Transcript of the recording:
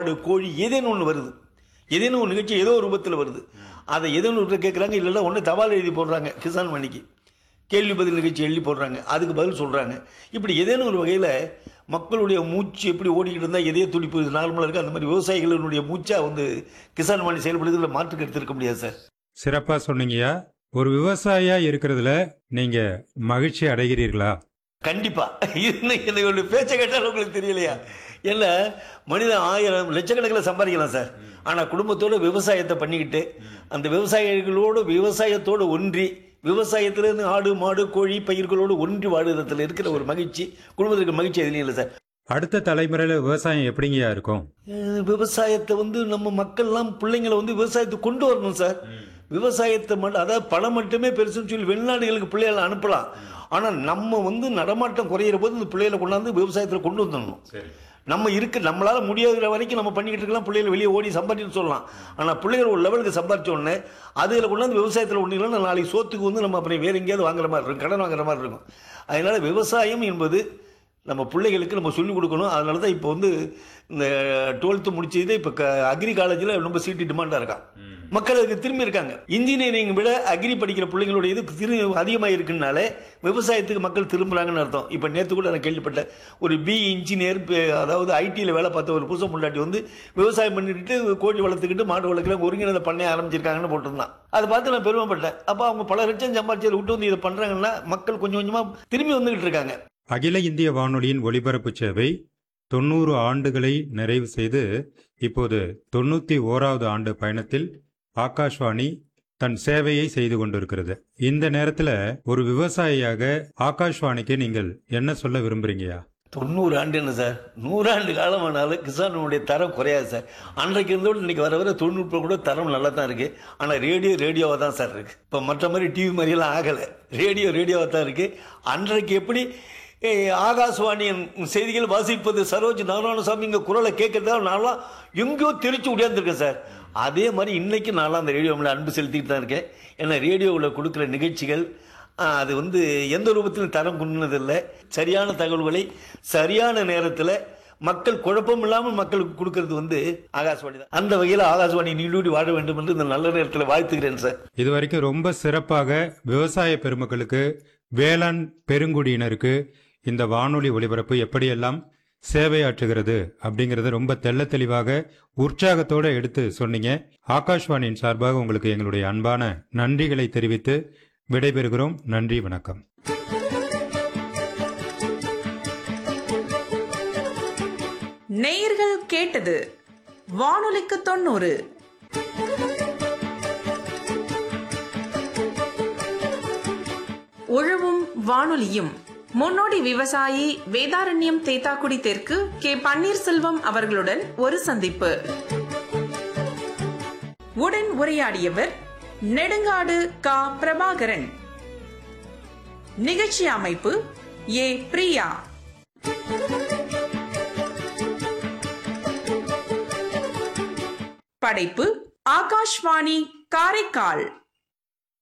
மாடு கோழி ஏதேனும் ஒன்று வருது ஏதேனும் ஒரு நிகழ்ச்சி ஏதோ ஒரு ரூபத்தில் வருது அதை ஏதேனும் ஒன்று கேட்குறாங்க இல்லைன்னா ஒன்று தபால் எழுதி போடுறாங்க கிசான் மணிக்கு கேள்வி பதில் நிகழ்ச்சி எழுதி போடுறாங்க அதுக்கு பதில் சொல்கிறாங்க இப்படி ஏதேனும் ஒரு வகையில் மக்களுடைய மூச்சு எப்படி ஓடிக்கிட்டு இருந்தால் எதே துடிப்பு நார்மலாக இருக்குது அந்த மாதிரி விவசாயிகளுடைய மூச்சாக வந்து கிசான் மணி செயல்படுறதுல மாற்று கருத்து இருக்க முடியாது சார் சிறப்பா சொன்னீங்கய்யா ஒரு விவசாயியா இருக்கிறதுல நீங்க மகிழ்ச்சி அடைகிறீர்களா கண்டிப்பா இன்னைக்கு என்னுடைய பேச்சை கேட்டாலும் உங்களுக்கு தெரியலையா ஏன்னா மனிதன் ஆயிரம் லட்சக்கணக்கில் சம்பாதிக்கலாம் சார் ஆனா குடும்பத்தோட விவசாயத்தை பண்ணிக்கிட்டு அந்த விவசாயிகளோடு விவசாயத்தோடு ஒன்றி விவசாயத்திலிருந்து ஆடு மாடு கோழி பயிர்களோடு ஒன்றி வாழுறதுல இருக்கிற ஒரு மகிழ்ச்சி குடும்பத்துக்கு மகிழ்ச்சி எதுலையும் இல்லை சார் அடுத்த தலைமுறையில விவசாயம் எப்படிங்கய்யா இருக்கும் அஹ் விவசாயத்தை வந்து நம்ம மக்கள்லாம் பிள்ளைங்களை வந்து விவசாயத்தை கொண்டு வரணும் சார் விவசாயத்தை மட்டும் அதாவது பணம் மட்டுமே பெருசுன்னு சொல்லி வெளிநாடுகளுக்கு பிள்ளைகளை அனுப்பலாம் ஆனால் நம்ம வந்து நடமாட்டம் குறையிற போது இந்த பிள்ளைகளை கொண்டாந்து விவசாயத்தில் கொண்டு வந்துடணும் நம்ம இருக்கு நம்மளால முடியாத வரைக்கும் நம்ம பண்ணிக்கிட்டு இருக்கலாம் பிள்ளைகள் வெளியே ஓடி சம்பாதிச்சு சொல்லலாம் ஆனால் பிள்ளைகள் ஒரு லெவலுக்கு சம்பாதிச்ச உடனே அதில் கொண்டாந்து விவசாயத்தில் ஒன்றுலாம் நாளைக்கு சோத்துக்கு வந்து நம்ம அப்புறம் வேற எங்கேயாவது வாங்குற மாதிரி இருக்கும் கடன் வாங்குற மாதிரி இருக்கும் அதனால விவசாயம் என்பது நம்ம பிள்ளைகளுக்கு நம்ம சொல்லிக் கொடுக்கணும் அதனால தான் இப்போ வந்து இந்த டுவெல்த்து முடிச்சதே இப்போ க அக்ரி காலேஜில் ரொம்ப சீட்டு டிமாண்டாக இருக்கான் மக்கள் அதுக்கு திரும்பி இருக்காங்க இன்ஜினியரிங் விட அக்ரி படிக்கிற பிள்ளைங்களோட இது திரு அதிகமாக இருக்குனாலே விவசாயத்துக்கு மக்கள் திரும்புகிறாங்கன்னு அர்த்தம் இப்போ நேற்று கூட நான் கேள்விப்பட்டேன் ஒரு பி இன்ஜினியர் அதாவது ஐடியில் வேலை பார்த்த ஒரு புதுசு முன்னாடி வந்து விவசாயம் பண்ணிட்டு கோழி வளர்த்துக்கிட்டு மாடு வளர்க்கல ஒருங்கிணைந்த பண்ணைய ஆரம்பிச்சிருக்காங்கன்னு போட்டிருந்தான் அதை பார்த்து நான் பெருமைப்பட்டேன் அப்போ அவங்க பல லட்சம் சம்பாதிச்சதை விட்டு வந்து இதை பண்ணுறாங்கன்னா மக்கள் கொஞ்சம் கொஞ்சமாக திரும்பி வந்துகிட்டு இருக்காங்க அகில இந்திய வானொலியின் ஒலிபரப்பு சேவை தொண்ணூறு ஆண்டுகளை நிறைவு செய்து இப்போது தொண்ணூத்தி ஓராவது ஆண்டு பயணத்தில் ஆகாஷ்வாணி தன் சேவையை செய்து கொண்டிருக்கிறது இந்த நேரத்துல ஒரு விவசாயியாக ஆகாஷ்வாணிக்கு நீங்கள் என்ன சொல்ல விரும்புறீங்கயா தொண்ணூறு ஆண்டு என்ன சார் நூறாண்டு காலம் ஆனாலும் கிசானுடைய தரம் குறையாது சார் அன்றைக்கு இருந்தோடு இன்னைக்கு வர வர தொழில்நுட்பம் கூட தரம் நல்லா தான் இருக்கு ஆனால் ரேடியோ ரேடியோவாக தான் சார் இருக்கு இப்போ மற்ற மாதிரி டிவி மாதிரியெல்லாம் ஆகலை ரேடியோ ரேடியோவாக தான் இருக்கு அன்றைக்கு எப்படி ஏய், ஆகாசவாணியின் செய்திகள் வாசிப்பது சரோஜ் நாராயணசாமி இங்கே குரலை கேட்கறதா நான்லாம் எங்கேயோ தெரிச்சு உடையாந்துருக்கேன் சார் அதே மாதிரி இன்னைக்கு நான்லாம் அந்த ரேடியோ மேலே அன்பு செலுத்திட்டு தான் இருக்கேன் ஏன்னா ரேடியோவில் கொடுக்குற நிகழ்ச்சிகள் ஆ, அது வந்து எந்த ரூபத்திலும் தரம் குன்னதில்லை சரியான தகவல்களை சரியான நேரத்தில் மக்கள் குழப்பம் இல்லாமல் மக்களுக்கு கொடுக்கறது வந்து ஆகாசவாணி தான் அந்த வகையில் ஆகாசவாணி நீடூடி வாழ வேண்டும் என்று இந்த நல்ல நேரத்தில் வாழ்த்துகிறேன் சார் இது வரைக்கும் ரொம்ப சிறப்பாக விவசாய பெருமக்களுக்கு வேளாண் பெருங்குடியினருக்கு இந்த வானொலி ஒலிபரப்பு எப்படியெல்லாம் சேவையாற்றுகிறது அப்படிங்கறத ரொம்ப தெள்ள தெளிவாக உற்சாகத்தோட எடுத்து சொன்னீங்க ஆகாஷ்வாணியின் சார்பாக உங்களுக்கு எங்களுடைய அன்பான நன்றிகளை தெரிவித்து விடைபெறுகிறோம் நன்றி வணக்கம் நேயர்கள் கேட்டது வானொலிக்கு தொண்ணூறு உழவும் வானொலியும் முன்னோடி விவசாயி வேதாரண்யம் தேத்தாக்குடி தெற்கு கே பன்னீர்செல்வம் அவர்களுடன் ஒரு சந்திப்பு உடன் உரையாடியவர் நெடுங்காடு கா பிரபாகரன் நிகழ்ச்சி அமைப்பு ஏ பிரியா படைப்பு ஆகாஷ்வாணி காரைக்கால்